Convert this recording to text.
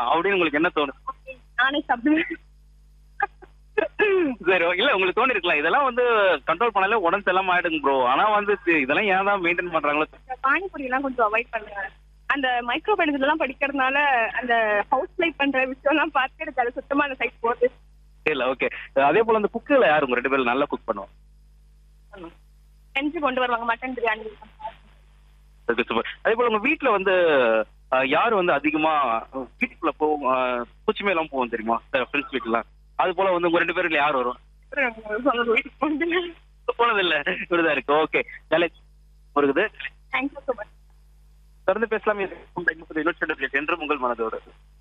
அப்படின்னு உங்களுக்கு என்ன தோணுது நானே சாப்பிடுவேன் சரி இல்ல உங்களுக்கு தோணி இருக்கலாம் இதெல்லாம் வந்து கண்ட்ரோல் பண்ணாலே உடம்பு எல்லாம் ஆயிடுங்க ப்ரோ ஆனா வந்து தி- இதெல்லாம் ஏன் தான் மெயின்டைன் பண்றாங்களோ இந்த பானிபூரி எல்லாம் கொஞ்சம் அவாய்ட் பண்ணுங்க அந்த மைக்ரோ பைனஸ் எல்லாம் படிக்கிறதுனால அந்த ஹவுஸ் லைஃப் பண்ற விஷயம் எல்லாம் பார்த்து எனக்கு அது சுத்தமா அந்த சைட் போகுது இல்ல ஓகே அதே போல அந்த குக்குல யாரு உங்க ரெண்டு பேரும் நல்லா குக் பண்ணுவோம் செஞ்சு கொண்டு வருவாங்க மட்டன் பிரியாணி ஓகே சூப்பர் அதே போல உங்க வீட்ல வந்து அஹ், யாரு வந்து அதிகமா அஹ், வீட்டுக்குள்ள போகும் அஹ், பூச்சிமே எல்லாம் போகும் தெரியுமா ஃப்ரெண்ட்ஸ் வீட்டுலாம் அது போல வந்து உங்க ரெண்டு பேர்ல யார் வரும் சொன்னது வீட்டுக்கு போனதில்லை போனது இல்ல இப்படிதான் இருக்கு ஓகே ஜாலியா இருக்குது தேங்க்யூ ஸோ மச் தொடர்ந்து பேசலாம் இது உங்கள் இன்னொரு என்று உங்கள் மனதோடு